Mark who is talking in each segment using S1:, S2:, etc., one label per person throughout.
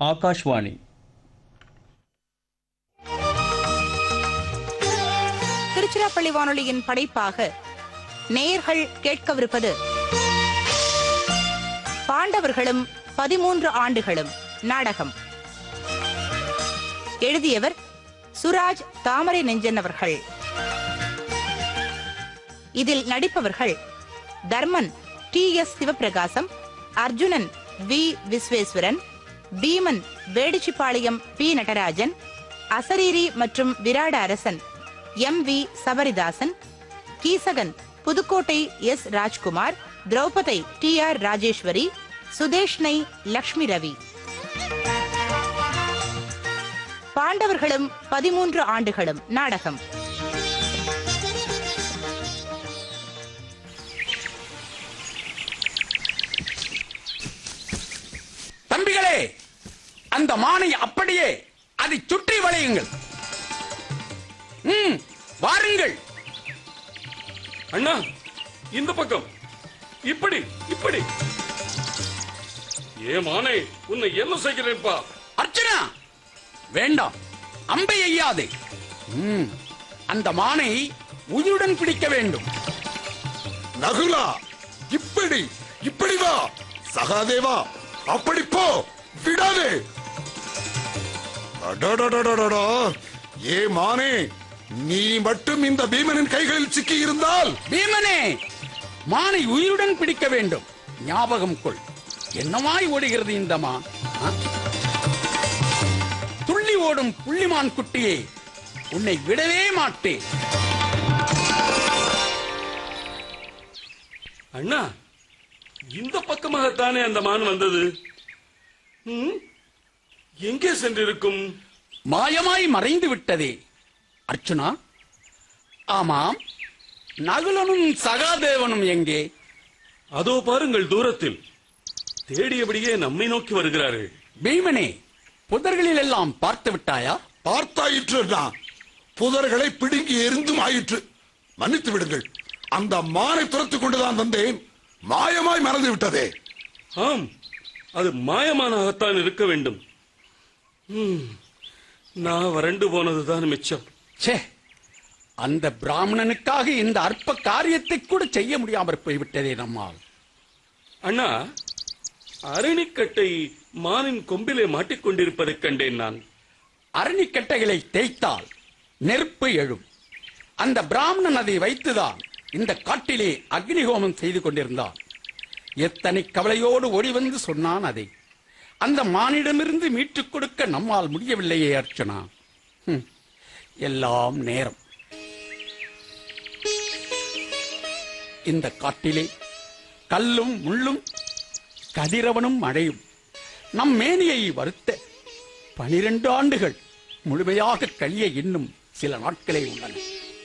S1: ஆகாஷ்வாணி
S2: திருச்சிராப்பள்ளி வானொலியின் படைப்பாக நேயர்கள் கேட்கவிருப்பது பாண்டவர்களும் பதிமூன்று ஆண்டுகளும் நாடகம் எழுதியவர் சுராஜ் தாமரை நெஞ்சன் அவர்கள் இதில் நடிப்பவர்கள் Dharman T S Sivaprakasam Arjunan V Visweswaran Bheeman Vedichipalayam P Natarajan அசரீரி மற்றும் விராட அரசன் M V Sabaridasan Keechakan Pudukkottai S Rajkumar Draupadi T R Rajeswari Sudeshna Lakshmi Ravi பாண்டவர்களும் பதிமூன்று ஆண்டுகளும் நாடகம்
S3: தம்பிகளே அந்த மானை அப்படியே அதை சுற்றி வளையுங்கள் ம் வாருங்கள்
S4: அண்ணா இந்த பக்கம் இப்படி இப்படி ஏ மானே உன்னை என்ன செய்கிறேன்பா
S3: அர்ச்சனா வேண்டாம் அம்பை எய்யாதே ம், அந்த மானை உயிருடன் பிடிக்க வேண்டும்
S5: நகுலா இப்படி இப்படி வா சகாதேவா அப்படி போ விடாதே அடடடடடடா. ஏ மானே நீ மட்டும் இந்த பீமனின் கைகளில் சிக்கி இருந்தால்
S3: பீமனே மானை உயிருடன் பிடிக்க வேண்டும் ஞாபகம் கொள் என்னமாய் ஓடுகிறது இந்த மான் ஆ? துள்ளி ஓடும் புள்ளிமான் குட்டியே உன்னை விடவே மாட்டேன்
S4: அண்ணா இந்த பக்கமாகத்தானே அந்த மான் வந்தது ம்? எங்கே சென்றிருக்கும்
S3: மாயமாய் மறைந்து விட்டதே அர்ச்சுனா ஆமாம் நகுலனும் சகாதேவனும் எங்கே
S4: அதோ பாருங்கள் தூரத்தில் தேடியபடியே நம்மை நோக்கி வருகிறார்கள்
S3: பீமனே புதர்களில் எல்லாம் பார்த்து விட்டாயா
S5: பார்த்தாயிற்று நான் புதர்களை பிடுங்கி எரிந்தும் ஆயிற்று மன்னித்து விடுங்கள் அந்த மானை துரத்துக் கொண்டுதான் வந்தேன் மாயமாய் மறந்து விட்டதே
S4: ஆம் அது மாயமானாகத்தான் இருக்க வேண்டும் ம், நான் வறண்டு போனதுதான் மிச்சம்
S3: ச்சே அந்த பிராமணனுக்காக இந்த அற்ப காரியத்தை கூட செய்ய முடியாமற் போய்விட்டதே நம்மால்
S4: அண்ணா அரணிக்கட்டை மானின் கொம்பிலே மாட்டிக்கொண்டிருப்பதைக் கண்டேன் நான்
S3: அரணிக்கட்டைகளை தேய்த்தால் நெருப்பு எழும் அந்த பிராமணன் அதை வைத்துதான் இந்த காட்டிலே அக்னிஹோமம் செய்து கொண்டிருந்தான் எத்தனை கவலையோடு ஓடி வந்து சொன்னான் அதை அந்த மானிடமிருந்து மீட்டுக் கொடுக்க நம்மால் முடியவில்லையே அர்ச்சனா ஹம், எல்லாம் நேரம் இந்த காட்டிலே கல்லும் முள்ளும் கதிரவனும் மழையும் நம் மேனியை வருத்த பனிரெண்டு ஆண்டுகள் முழுமையாக கழிய இன்னும் சில நாட்களே உள்ளன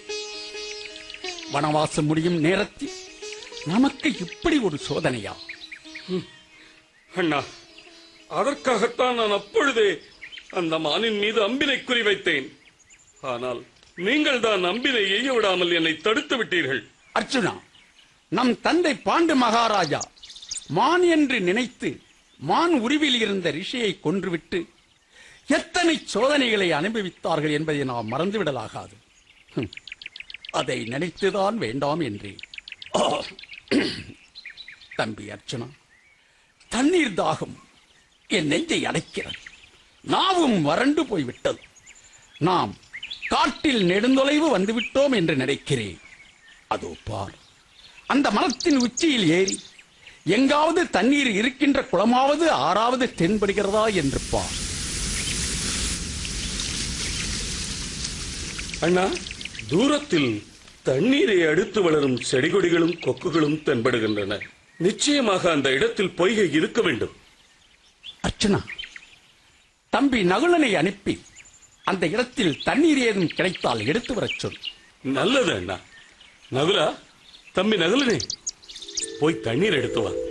S3: வனவாசம் முடியும் நேரத்தில் நமக்கு இப்படி ஒரு சோதனையா
S4: அண்ணா அதற்காகத்தான் நான் அப்பொழுதே அந்த மானின் மீது அம்பினை குறிவைத்தேன் ஆனால் நீங்கள் தான் அம்பினை எய்ய விடாமல் என்னை தடுத்து விட்டீர்கள்
S3: அர்ச்சுனா நம் தந்தை பாண்டு மகாராஜா மான் என்று நினைத்து மான் உருவில் இருந்த ரிஷியை கொன்றுவிட்டு எத்தனை சோதனைகளை அனுபவித்தார்கள் என்பதை நாம் மறந்துவிடலாகாது ஹம், அதை நினைத்துதான் வேண்டாம் என்றேன் ஆ, தம்பி அர்ச்சனா தண்ணீர் தாகம் என் நெஞ்சை அடைக்கிறது நாவும் வறண்டு போய்விட்டது நாம் காட்டில் நெடுந்தொலைவு வந்துவிட்டோம் என்று நினைக்கிறேன் அதோ பார் அந்த மரத்தின் உச்சியில் ஏறி எங்காவது தண்ணீர் இருக்கின்ற குளமாவது ஆறாவது தென்படுகிறதா என்று பார்
S4: அண்ணா தூரத்தில் தண்ணீரை அடுத்து வளரும் செடிகொடிகளும் கொக்குகளும் தென்படுகின்றன நிச்சயமாக அந்த இடத்தில் பொய்கை இருக்க வேண்டும்
S3: அர்ச்சனா தம்பி நகுலனை அனுப்பி அந்த இடத்தில் தண்ணீர் ஏதும் கிடைத்தால் எடுத்து வரச் சொல்
S4: நல்லது அண்ணா நகுலா தம்பி நகுலனே போய் தண்ணீர் எடுத்து வா